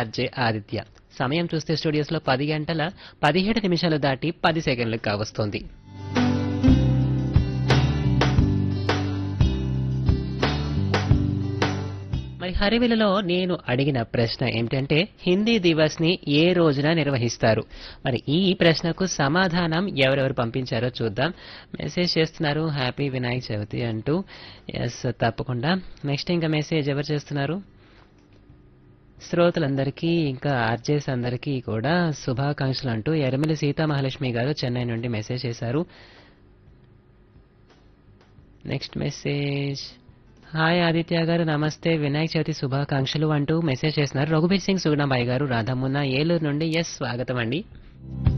RJ Aditya సమయం చూస్తే స్టూడియోస్లో పది గంటల పదిహేడు నిమిషాలు దాటి పది సెకండ్లు కావస్తోంది మరి హరివిలలో నేను అడిగిన ప్రశ్న ఏమిటంటే హిందీ దివస్ ని ఏ రోజున నిర్వహిస్తారు మరి ఈ ప్రశ్నకు సమాధానం ఎవరెవరు పంపించారో చూద్దాం మెసేజ్ చేస్తున్నారు హ్యాపీ వినాయక చవితి అంటూ ఎస్ తప్పకుండా నెక్స్ట్ ఇంకా మెసేజ్ ఎవరు చేస్తున్నారు శ్రోతలందరికీ ఇంకా ఆర్జేస్ అందరికీ కూడా శుభాకాంక్షలు అంటూ ఎర్రమిల్లి సీతామహాలక్ష్మి గారు చెన్నై నుండి మెసేజ్ చేశారు నెక్స్ట్ మెసేజ్ హాయ్ ఆదిత్య గారు నమస్తే వినాయక చవితి శుభాకాంక్షలు అంటూ మెసేజ్ చేస్తున్నారు రఘుబీర్ సింగ్ సుగుణాబాయి గారు రాధమున్న ఏలూరు నుండి ఎస్ స్వాగతం అండి